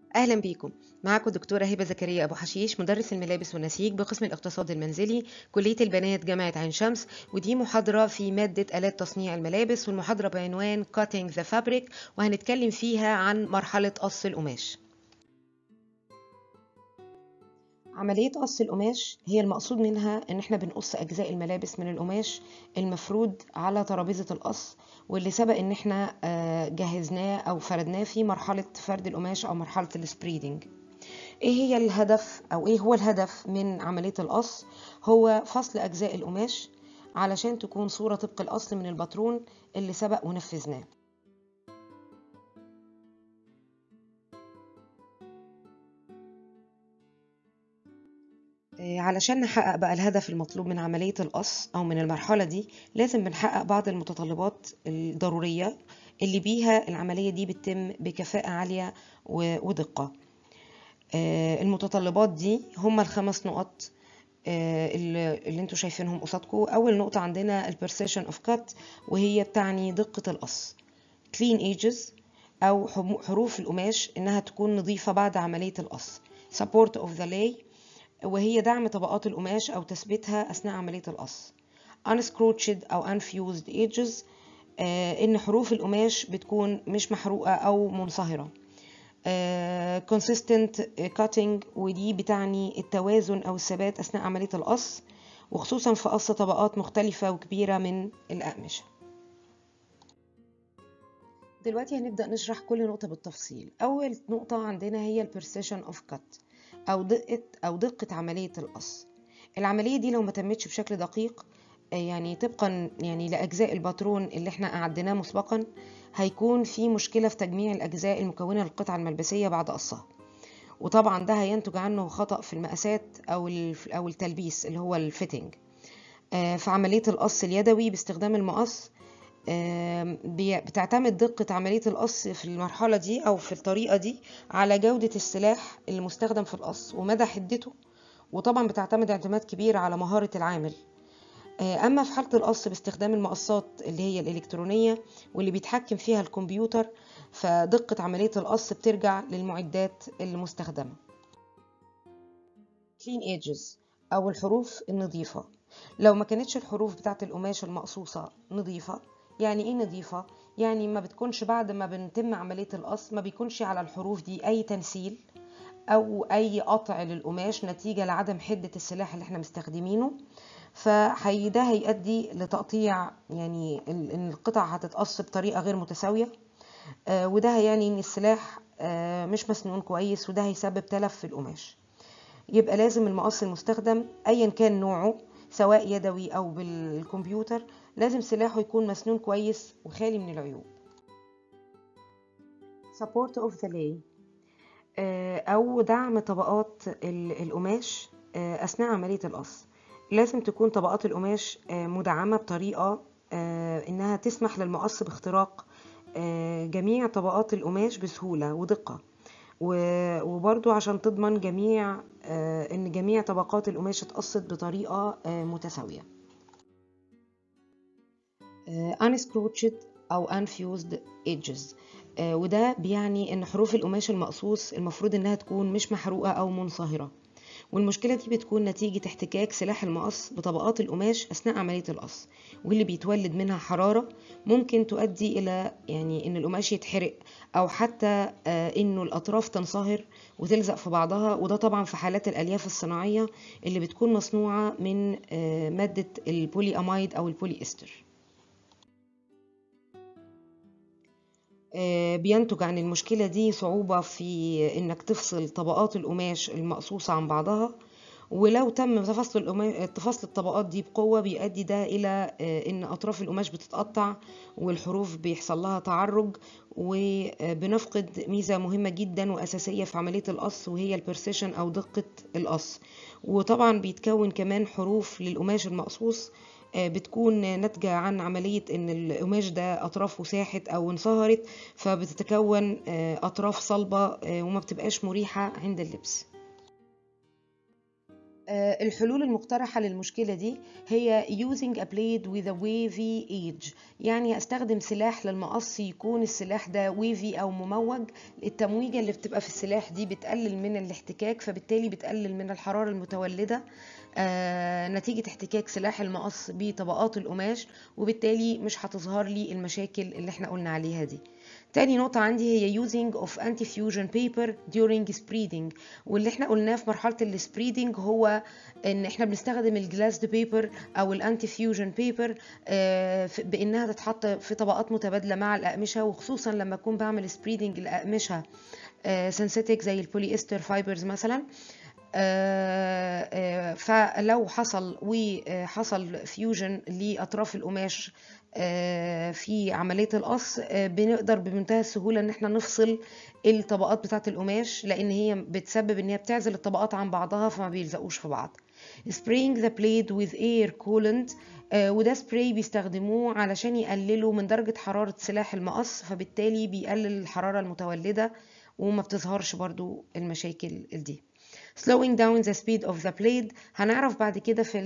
أهلا بيكم معاكم دكتورة هبة زكريا أبو حشيش مدرس الملابس والنسيج بقسم الاقتصاد المنزلي كلية البنات جامعة عين شمس ودي محاضرة في مادة آلات تصنيع الملابس والمحاضرة بعنوان Cutting the Fabric وهنتكلم فيها عن مرحلة قص القماش عملية قص القماش هي المقصود منها إن إحنا بنقص أجزاء الملابس من القماش المفرود على ترابيزة القص واللي سبق إن إحنا جهزناه أو فردناه في مرحلة فرد القماش أو مرحلة السبريدنج. إيه هي الهدف أو إيه هو الهدف من عملية القص؟ هو فصل أجزاء القماش علشان تكون صورة طبق الأصل من الباترون اللي سبق ونفذناه. علشان نحقق بقى الهدف المطلوب من عملية القص أو من المرحلة دي لازم بنحقق بعض المتطلبات الضرورية اللي بيها العملية دي بتتم بكفاءة عالية ودقة المتطلبات دي هما الخمس نقط اللي, اللي انتوا شايفينهم قصادكم أول نقطة عندنا البرسيشن اوف كات وهي بتعني دقة القص clean edges أو حروف القماش إنها تكون نظيفة بعد عملية القص support of the lay وهي دعم طبقات القماش أو تثبيتها أثناء عملية القص unscrotched أو unfused edges آه إن حروف القماش بتكون مش محروقة أو منصهرة آه consistent cutting ودي بتعني التوازن أو الثبات أثناء عملية القص وخصوصا في قص طبقات مختلفة وكبيرة من الأقمشة دلوقتي هنبدأ نشرح كل نقطة بالتفصيل أول نقطة عندنا هي البرسيشن اوف كات أو دقة أو دقة عملية القص العملية دي لو ما تمتش بشكل دقيق يعني طبقا يعني لأجزاء الباترون اللي احنا أعدناه مسبقا هيكون في مشكلة في تجميع الأجزاء المكونة للقطعة الملبسية بعد قصها وطبعا ده هينتج عنه خطأ في المقاسات أو أو التلبيس اللي هو الفيتنج في عملية القص اليدوي باستخدام المقص بتعتمد دقة عملية القص في المرحلة دي أو في الطريقة دي على جودة السلاح المستخدم في القص ومدى حدته وطبعا بتعتمد اعتماد كبير على مهارة العامل أما في حالة القص باستخدام المقصات اللي هي الإلكترونية واللي بيتحكم فيها الكمبيوتر فدقة عملية القص بترجع للمعدات المستخدمة clean edges أو الحروف النظيفة لو ما كانتش الحروف بتاعة القماش المقصوصة نظيفة يعني ايه نظيفة؟ يعني ما بتكونش بعد ما بنتم عملية القص ما بيكونش على الحروف دي أي تنسيل أو أي قطع للقماش نتيجة لعدم حدة السلاح اللي احنا مستخدمينه فده هيؤدي لتقطيع يعني ان القطع هتتقص بطريقة غير متساوية وده هيعني ان السلاح مش مسنون كويس وده هيسبب تلف في القماش يبقى لازم المقص المستخدم ايا كان نوعه سواء يدوي او بالكمبيوتر لازم سلاحه يكون مسنون كويس وخالي من العيوب support of the lay او دعم طبقات القماش اثناء عملية القص لازم تكون طبقات القماش مدعمة بطريقة انها تسمح للمقص باختراق جميع طبقات القماش بسهولة ودقة وبرضو عشان تضمن جميع ان جميع طبقات القماش اتقصت بطريقة متساوية unscrotched او unfused edges وده بيعني ان حروف القماش المقصوص المفروض انها تكون مش محروقة او منصهرة والمشكلة دي بتكون نتيجة احتكاك سلاح المقص بطبقات القماش أثناء عملية القص واللي بيتولد منها حرارة ممكن تؤدي إلى يعني إن القماش يتحرق أو حتى إنه الأطراف تنصهر وتلزق في بعضها وده طبعا في حالات الألياف الصناعية اللي بتكون مصنوعة من مادة البولي أمايد أو البولي إستر بينتج عن المشكلة دي صعوبة في انك تفصل طبقات القماش المقصوصة عن بعضها ولو تم تفصل تفصل الطبقات دي بقوة بيؤدي ده إلى إن أطراف القماش بتتقطع والحروف بيحصل لها تعرج وبنفقد ميزة مهمة جدا وأساسية في عملية القص وهي البرسيشن أو دقة القص وطبعا بيتكون كمان حروف للقماش المقصوص بتكون ناتجة عن عملية ان القماش ده اطرافه ساحت او انصهرت فبتتكون اطراف صلبة وما بتبقاش مريحة عند اللبس آه، الحلول المقترحة للمشكلة دي هي using a blade with a wavy edge يعني استخدم سلاح للمقص يكون السلاح ده wavy او مموج التمويجة اللي بتبقى في السلاح دي بتقلل من الاحتكاك فبالتالي بتقلل من الحرارة المتولدة آه، نتيجة احتكاك سلاح المقص بطبقات القماش وبالتالي مش هتظهر لي المشاكل اللي احنا قلنا عليها دي تاني نقطة عندي هي using of anti-fusion paper during spreading واللي احنا قلناه في مرحلة السبريدنج هو ان احنا بنستخدم الجلاسد بيبر او الانتي فيوجن بيبر بانها تتحط في طبقات متبادلة مع الأقمشة وخصوصا لما اكون بعمل سبريدنج الأقمشة سينثيتك زي البوليستر فايبرز مثلا آه، آه، فلو حصل وحصل فيوجن لاطراف القماش آه، في عمليه القص بنقدر بمنتهى السهوله ان احنا نفصل الطبقات بتاعه القماش لان هي بتسبب ان هي بتعزل الطبقات عن بعضها فما بيلزقوش في بعض spraying the blade with air coolant وده سبراي بيستخدموه علشان يقللوا من درجة حرارة سلاح المقص فبالتالي بيقلل الحرارة المتولدة وما بتظهرش برضو المشاكل دي slowing down the speed of the blade هنعرف بعد كده في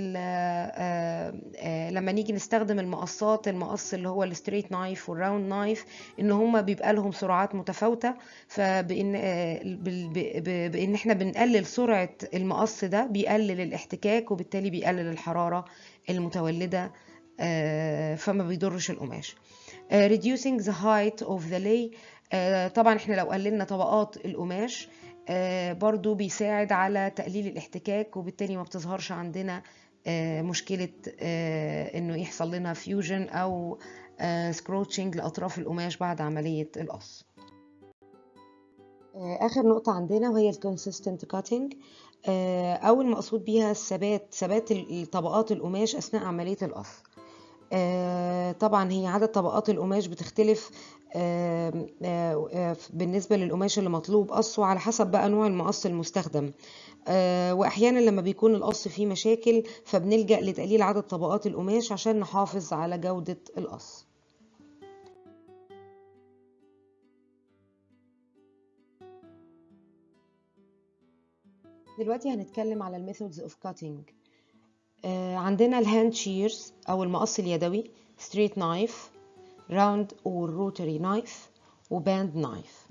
لما نيجي نستخدم المقصات المقص اللي هو الستريت نايف والراوند نايف ان هما بيبقى لهم سرعات متفاوته فبان بان احنا بنقلل سرعه المقص ده بيقلل الاحتكاك وبالتالي بيقلل الحراره المتولده فما بيضرش القماش reducing the height of the lay طبعا احنا لو قللنا طبقات القماش آه، برضو بيساعد على تقليل الاحتكاك وبالتالي ما بتظهرش عندنا آه، مشكلة آه، انه يحصل لنا فيوجن او سكروتشنج لاطراف القماش بعد عملية القص اخر نقطة عندنا وهي الكونسيستنت كاتنج او المقصود بيها الثبات ثبات طبقات القماش اثناء عملية القص طبعا هي عدد طبقات القماش بتختلف بالنسبة للقماش اللي مطلوب قصه على حسب بقى نوع المقص المستخدم واحيانا لما بيكون القص فيه مشاكل فبنلجأ لتقليل عدد طبقات القماش عشان نحافظ على جودة القص دلوقتي هنتكلم على الميثودز اوف كاتنج عندنا الهاند شيرز او المقص اليدوي ستريت نايف راوند or rotary knife وباند نايف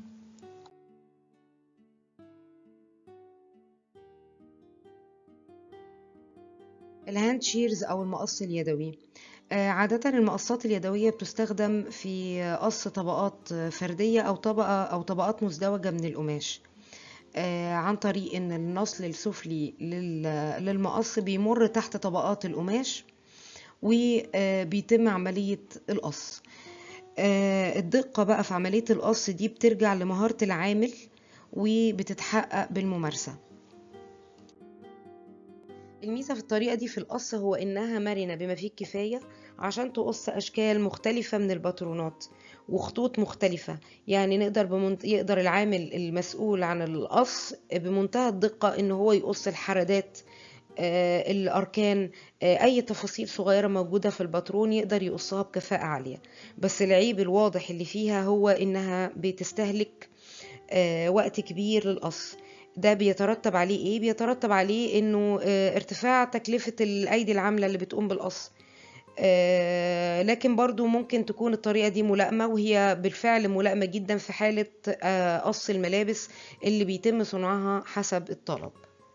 الهاند شيرز او المقص اليدوي عادة المقصات اليدوية بتستخدم في قص طبقات فردية أو طبقة أو طبقات مزدوجة من القماش عن طريق إن النصل السفلي للمقص بيمر تحت طبقات القماش وبيتم عملية القص الدقة بقى في عملية القص دي بترجع لمهارة العامل وبتتحقق بالممارسة الميزة في الطريقة دي في القص هو إنها مرنة بما فيه الكفاية عشان تقص أشكال مختلفة من الباترونات وخطوط مختلفة يعني نقدر بمنت... يقدر العامل المسؤول عن القص بمنتهى الدقة إن هو يقص الحردات آه الأركان آه أي تفاصيل صغيرة موجودة في الباترون يقدر يقصها بكفاءة عالية بس العيب الواضح اللي فيها هو إنها بتستهلك آه وقت كبير للقص ده بيترتب عليه ايه بيترتب عليه انه ارتفاع تكلفة الايدي العاملة اللي بتقوم بالقص لكن برضو ممكن تكون الطريقة دي ملائمة وهي بالفعل ملائمة جدا في حالة قص الملابس اللي بيتم صنعها حسب الطلب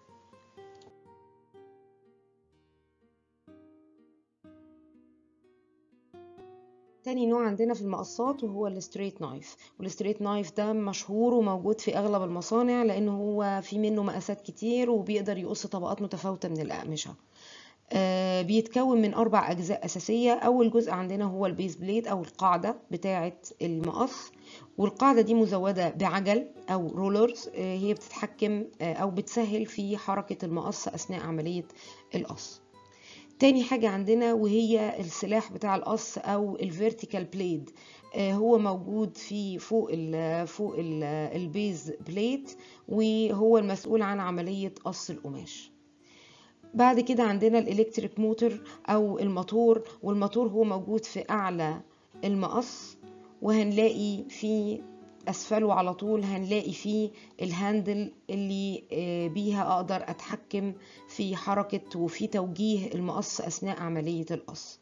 تاني نوع عندنا في المقصات وهو الستريت نايف والستريت نايف ده مشهور وموجود في اغلب المصانع لانه هو في منه مقاسات كتير وبيقدر يقص طبقات متفاوتة من الاقمشة آه بيتكون من اربع اجزاء اساسية اول جزء عندنا هو البيز بليد او القاعدة بتاعة المقص والقاعدة دي مزودة بعجل او رولرز آه هي بتتحكم آه او بتسهل في حركة المقص اثناء عملية القص تاني حاجة عندنا وهي السلاح بتاع القص أو الفيرتيكال بليد هو موجود في فوق ال فوق ال البيز بليت وهو المسؤول عن عملية قص القماش بعد كده عندنا الالكتريك موتور أو الموتور والموتور هو موجود في أعلى المقص وهنلاقي في اسفله على طول هنلاقي فيه الهاندل اللي بيها اقدر اتحكم في حركة وفي توجيه المقص اثناء عملية القص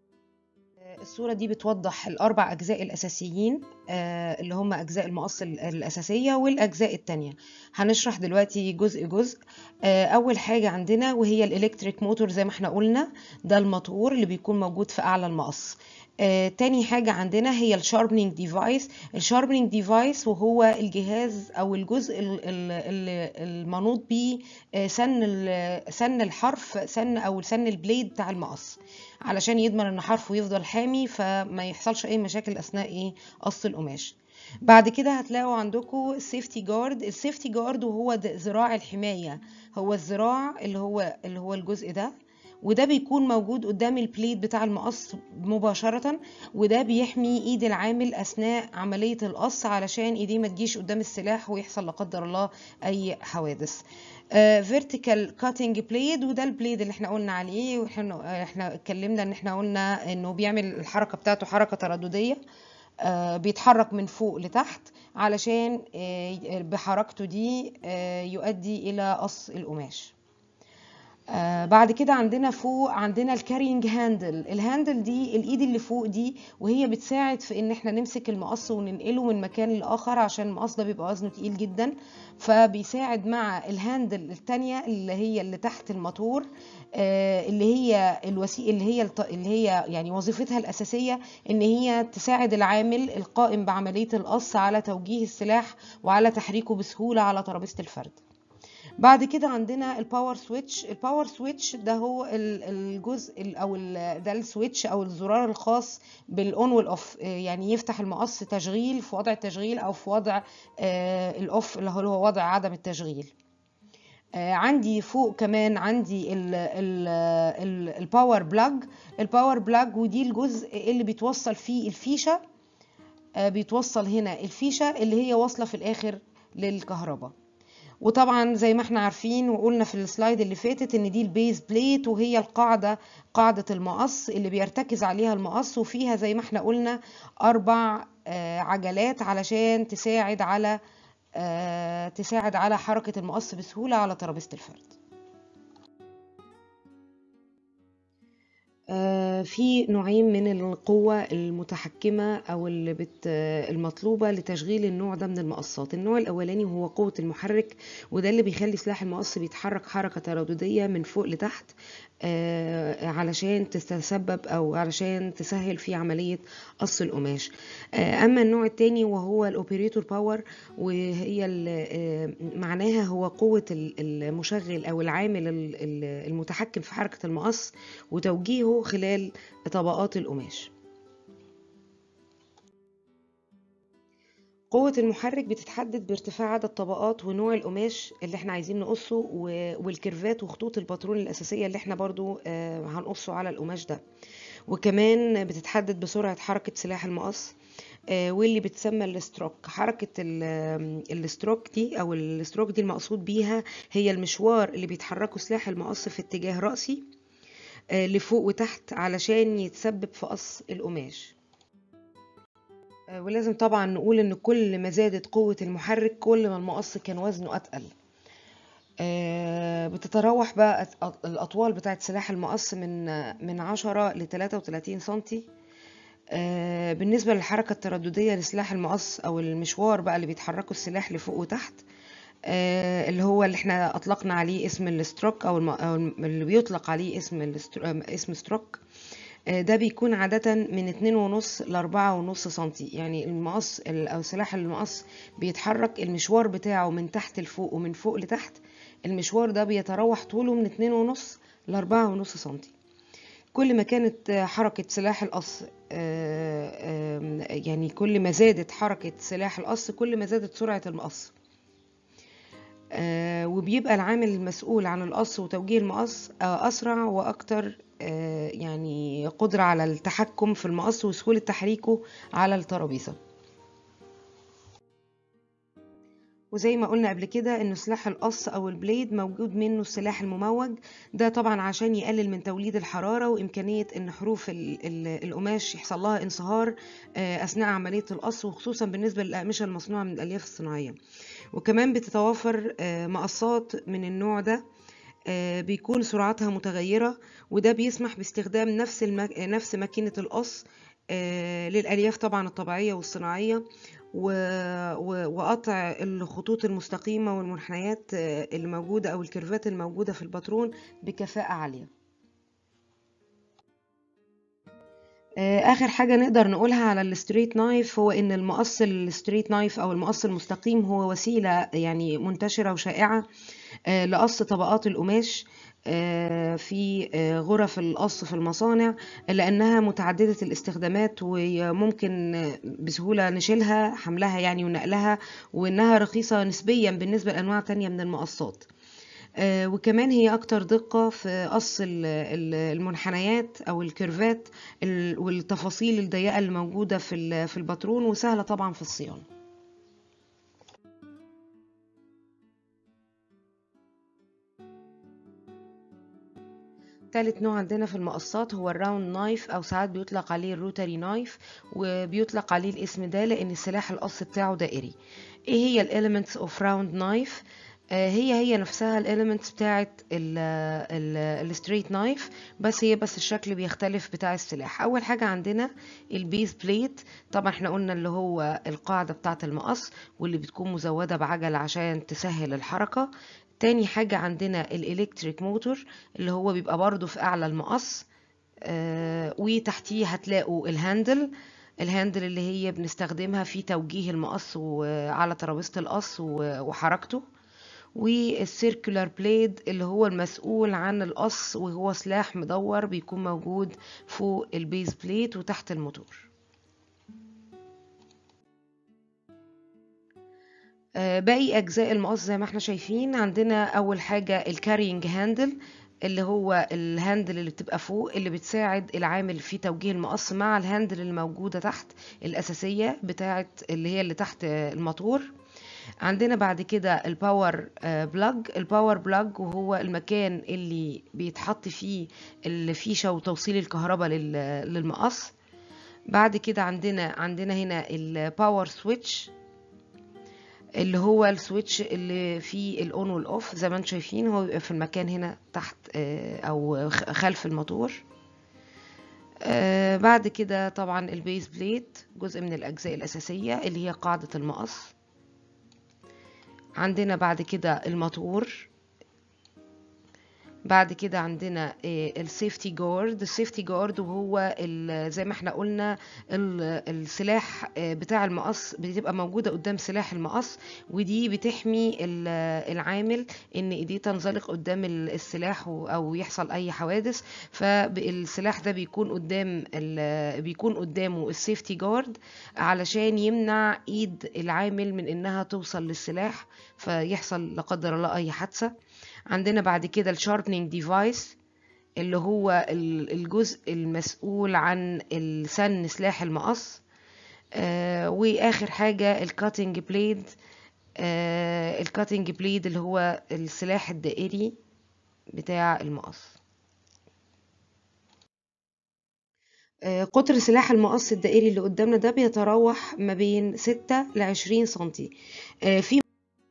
الصورة دي بتوضح الأربع أجزاء الأساسيين اللي هم أجزاء المقص الأساسية والأجزاء التانية هنشرح دلوقتي جزء جزء أول حاجة عندنا وهي الإلكتريك موتور زي ما احنا قلنا ده الموتور اللي بيكون موجود في أعلى المقص آه، تاني حاجة عندنا هي الشاربنينج ديفايس الشاربنينج ديفايس وهو الجهاز أو الجزء المنوط بيه سن سن الحرف سن أو سن البليد بتاع المقص علشان يضمن إن حرفه يفضل حامي فما يحصلش أي مشاكل أثناء إيه قص القماش بعد كده هتلاقوا عندكم السيفتي جارد السيفتي جارد وهو ذراع الحماية هو الذراع اللي هو اللي هو الجزء ده وده بيكون موجود قدام البليت بتاع المقص مباشرة وده بيحمي ايد العامل اثناء عملية القص علشان ايديه ما تجيش قدام السلاح ويحصل لا قدر الله اي حوادث فيرتيكال كاتنج بليد وده البليد اللي احنا قلنا عليه واحنا احنا اتكلمنا ان احنا قلنا انه بيعمل الحركة بتاعته حركة ترددية آه بيتحرك من فوق لتحت علشان آه بحركته دي آه يؤدي الى قص القماش آه بعد كده عندنا فوق عندنا الكارينج هاندل الهاندل دي الايد اللي فوق دي وهي بتساعد في ان احنا نمسك المقص وننقله من مكان لاخر عشان المقص ده بيبقى وزنه تقيل جدا فبيساعد مع الهاندل التانية اللي هي اللي تحت الموتور آه اللي هي الوسيله اللي هي اللي هي يعني وظيفتها الاساسيه ان هي تساعد العامل القائم بعمليه القص على توجيه السلاح وعلى تحريكه بسهوله على ترابيزه الفرد بعد كده عندنا الباور سويتش الباور سويتش ده هو الجزء او ده السويتش او الزرار الخاص بالاون والاوف يعني يفتح المقص تشغيل في وضع التشغيل او في وضع الاوف اللي هو وضع عدم التشغيل عندي فوق كمان عندي الباور بلاج الباور بلاج ودي الجزء اللي بيتوصل فيه الفيشه بيتوصل هنا الفيشه اللي هي واصله في الاخر للكهرباء وطبعا زي ما احنا عارفين وقلنا في السلايد اللي فاتت ان دي البيز بليت وهي القاعدة قاعدة المقص اللي بيرتكز عليها المقص وفيها زي ما احنا قلنا اربع عجلات علشان تساعد على تساعد على حركة المقص بسهولة على ترابيزة الفرد في نوعين من القوة المتحكمة أو اللي بت المطلوبة لتشغيل النوع ده من المقصات النوع الأولاني هو قوة المحرك وده اللي بيخلي سلاح المقص بيتحرك حركة ترددية من فوق لتحت علشان تتسبب أو علشان تسهل في عملية قص القماش أما النوع التاني وهو الأوبريتور باور وهي معناها هو قوة المشغل أو العامل المتحكم في حركة المقص وتوجيهه خلال طبقات القماش قوة المحرك بتتحدد بارتفاع عدد طبقات ونوع القماش اللي احنا عايزين نقصه والكيرفات وخطوط الباترون الأساسية اللي احنا برضو هنقصه على القماش ده وكمان بتتحدد بسرعة حركة سلاح المقص واللي بتسمى الستروك حركة الستروك دي أو الستروك دي المقصود بيها هي المشوار اللي بيتحركه سلاح المقص في اتجاه رأسي لفوق وتحت علشان يتسبب في قص القماش ولازم طبعا نقول ان كل ما زادت قوة المحرك كل ما المقص كان وزنه اتقل بتتراوح بقى الاطوال بتاعت سلاح المقص من من 10 ل 33 سنتي بالنسبة للحركة الترددية لسلاح المقص او المشوار بقى اللي بيتحركوا السلاح لفوق وتحت اللي هو اللي احنا اطلقنا عليه اسم الستروك او اللي بيطلق عليه اسم اسم ستروك ده بيكون عادة من اتنين ونص لأربعة ونص سنتي يعني المقص أو سلاح المقص بيتحرك المشوار بتاعه من تحت لفوق ومن فوق لتحت المشوار ده بيتراوح طوله من اتنين ونص لأربعة ونص سنتي كل ما كانت حركة سلاح القص يعني كل ما زادت حركة سلاح القص كل ما زادت سرعة المقص وبيبقى العامل المسؤول عن القص وتوجيه المقص أسرع وأكتر يعني قدرة على التحكم في المقص وسهولة تحريكه على الترابيزة وزي ما قلنا قبل كده انه سلاح القص او البليد موجود منه السلاح المموج ده طبعا عشان يقلل من توليد الحرارة وامكانية ان حروف ال ال القماش يحصل لها انصهار اثناء عملية القص وخصوصا بالنسبة للاقمشة المصنوعة من الالياف الصناعية وكمان بتتوافر مقصات من النوع ده بيكون سرعتها متغيرة وده بيسمح باستخدام نفس المك... نفس ماكينة القص للألياف طبعا الطبيعية والصناعية وقطع الخطوط المستقيمة والمنحنيات اللي موجودة أو الكيرفات الموجودة في الباترون بكفاءة عالية آخر حاجة نقدر نقولها على الستريت نايف هو إن المقص الستريت نايف أو المقص المستقيم هو وسيلة يعني منتشرة وشائعة لقص طبقات القماش في غرف القص في المصانع لأنها متعددة الاستخدامات وممكن بسهولة نشيلها حملها يعني ونقلها وإنها رخيصة نسبيا بالنسبة لأنواع تانية من المقصات وكمان هي أكتر دقة في قص المنحنيات أو الكيرفات والتفاصيل الضيقة اللي موجودة في الباترون وسهلة طبعا في الصيانة تالت نوع عندنا في المقصات هو الراوند نايف او ساعات بيطلق عليه الروتري نايف وبيطلق عليه الاسم ده لان سلاح القص بتاعه دائري ايه هي الاليمنتس اوف راوند نايف هي هي نفسها الاليمنتس بتاعت الستريت نايف بس هي بس الشكل بيختلف بتاع السلاح اول حاجه عندنا البيز بليت طبعا احنا قلنا اللي هو القاعده بتاعه المقص واللي بتكون مزوده بعجل عشان تسهل الحركه تاني حاجة عندنا الإلكتريك موتور اللي هو بيبقى برضو في أعلى المقص آه وتحتيه هتلاقوا الهاندل الهاندل اللي هي بنستخدمها في توجيه المقص على ترابيزة القص وحركته والسيركولار بليد اللي هو المسؤول عن القص وهو سلاح مدور بيكون موجود فوق البيز بليت وتحت الموتور باقي اجزاء المقص زي ما احنا شايفين عندنا اول حاجه الكارينج هاندل اللي هو الهاندل اللي بتبقى فوق اللي بتساعد العامل في توجيه المقص مع الهاندل الموجوده تحت الاساسيه بتاعه اللي هي اللي تحت الموتور عندنا بعد كده الباور بلاج الباور بلاج وهو المكان اللي بيتحط فيه الفيشه وتوصيل الكهرباء للمقص بعد كده عندنا عندنا هنا الباور سويتش اللي هو السويتش اللي فيه الاون والاوف زي ما انتم شايفين هو بيبقى في المكان هنا تحت او خلف الموتور بعد كده طبعا البيز بليت جزء من الاجزاء الاساسيه اللي هي قاعده المقص عندنا بعد كده الموتور بعد كده عندنا السيفتي جارد السيفتي جارد وهو زي ما احنا قلنا السلاح بتاع المقص بتبقى موجودة قدام سلاح المقص ودي بتحمي العامل ان ايديه تنزلق قدام السلاح او يحصل اي حوادث فالسلاح ده بيكون قدام بيكون قدامه السيفتي جارد علشان يمنع ايد العامل من انها توصل للسلاح فيحصل لا قدر الله اي حادثه عندنا بعد كده الشاربنينج ديفايس اللي هو الجزء المسؤول عن سن سلاح المقص آه واخر حاجه الكاتنج بليد آه الكاتنج بليد اللي هو السلاح الدائري بتاع المقص آه قطر سلاح المقص الدائري اللي قدامنا ده بيتراوح ما بين 6 ل 20 سنتي في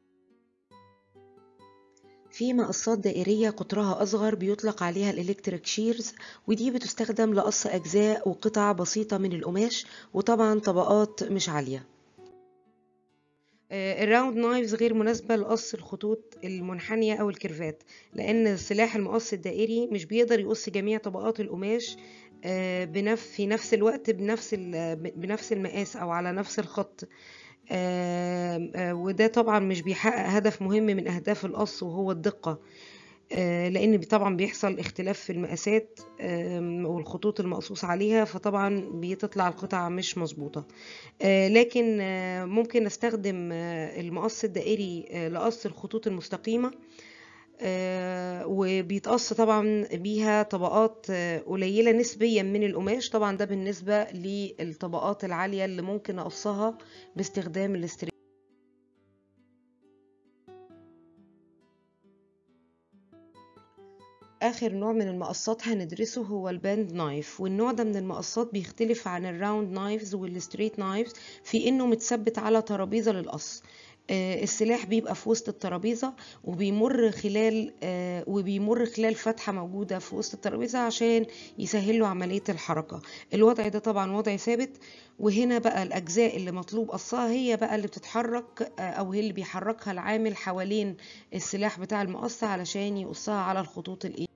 في مقصات دائرية قطرها أصغر بيطلق عليها الإلكتريك شيرز ودي بتستخدم لقص أجزاء وقطع بسيطة من القماش وطبعا طبقات مش عالية الراوند نايفز غير مناسبة لقص الخطوط المنحنية أو الكيرفات لأن سلاح المقص الدائري مش بيقدر يقص جميع طبقات القماش في نفس الوقت بنفس بنفس المقاس أو على نفس الخط آه آه وده طبعا مش بيحقق هدف مهم من أهداف القص وهو الدقة آه لأن طبعا بيحصل اختلاف في المقاسات والخطوط المقصوص عليها فطبعا بتطلع القطع مش مظبوطة لكن ممكن نستخدم المقص الدائري لقص الخطوط المستقيمة وبيتقص طبعا بيها طبقات قليلة نسبيا من القماش طبعا ده بالنسبة للطبقات العالية اللي ممكن أقصها باستخدام الاستريك آخر نوع من المقصات هندرسه هو الباند نايف والنوع ده من المقصات بيختلف عن الراوند نايفز والستريت نايفز في إنه متثبت على ترابيزة للقص آه، السلاح بيبقى في وسط الترابيزة وبيمر خلال آه، وبيمر خلال فتحة موجودة في وسط الترابيزة عشان يسهل له عملية الحركة الوضع ده طبعا وضع ثابت وهنا بقى الأجزاء اللي مطلوب قصها هي بقى اللي بتتحرك آه، أو هي اللي بيحركها العامل حوالين السلاح بتاع المقص علشان يقصها على الخطوط الإيه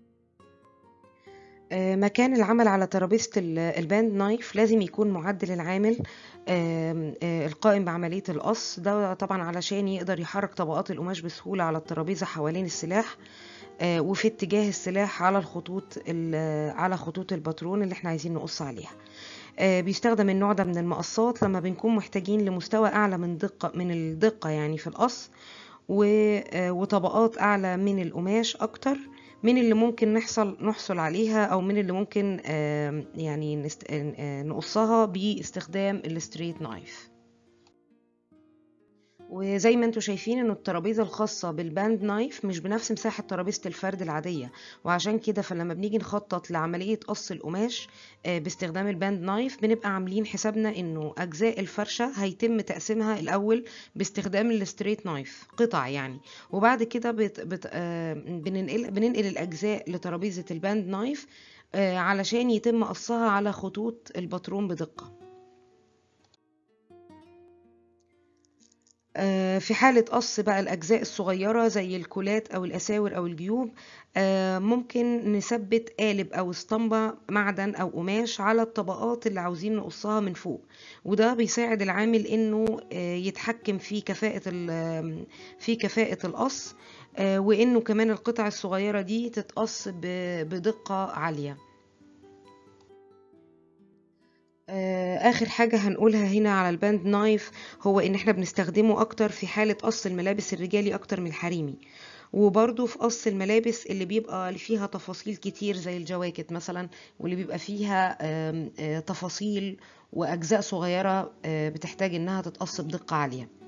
آه، مكان العمل على ترابيزة ال- الباند نايف لازم يكون معدل العامل آم، آه، القائم بعملية القص ده طبعا علشان يقدر يحرك طبقات القماش بسهولة على الترابيزة حوالين السلاح آه، وفي اتجاه السلاح على الخطوط ال- على خطوط الباترون اللي احنا عايزين نقص عليها آه، بيستخدم النوع ده من المقصات لما بنكون محتاجين لمستوى أعلى من دقة من الدقة يعني في القص و- آه، وطبقات أعلى من القماش أكتر من اللي ممكن نحصل نحصل عليها أو من اللي ممكن آم، يعني نست... آه، نقصها باستخدام الستريت نايف وزي ما انتم شايفين ان الترابيزه الخاصه بالباند نايف مش بنفس مساحه ترابيزه الفرد العاديه وعشان كده فلما بنيجي نخطط لعمليه قص القماش آه، باستخدام الباند نايف بنبقى عاملين حسابنا انه اجزاء الفرشه هيتم تقسيمها الاول باستخدام الستريت نايف قطع يعني وبعد كده بت... بت... آه، بننقل بننقل الاجزاء لترابيزه الباند نايف آه، علشان يتم قصها على خطوط الباترون بدقه آه، في حالة قص بقى الأجزاء الصغيرة زي الكولات أو الأساور أو الجيوب آه، ممكن نثبت قالب أو اسطمبة معدن أو قماش على الطبقات اللي عاوزين نقصها من فوق وده بيساعد العامل إنه آه، يتحكم في كفاءة ال- في كفاءة القص آه، وإنه كمان القطع الصغيرة دي تتقص ب- بدقة عالية آه، آخر حاجة هنقولها هنا على الباند نايف هو إن إحنا بنستخدمه أكتر في حالة قص الملابس الرجالي أكتر من الحريمي وبرضه في قص الملابس اللي بيبقى فيها تفاصيل كتير زي الجواكت مثلا واللي بيبقى فيها آم، آه، تفاصيل وأجزاء صغيرة آه، بتحتاج إنها تتقص بدقة عالية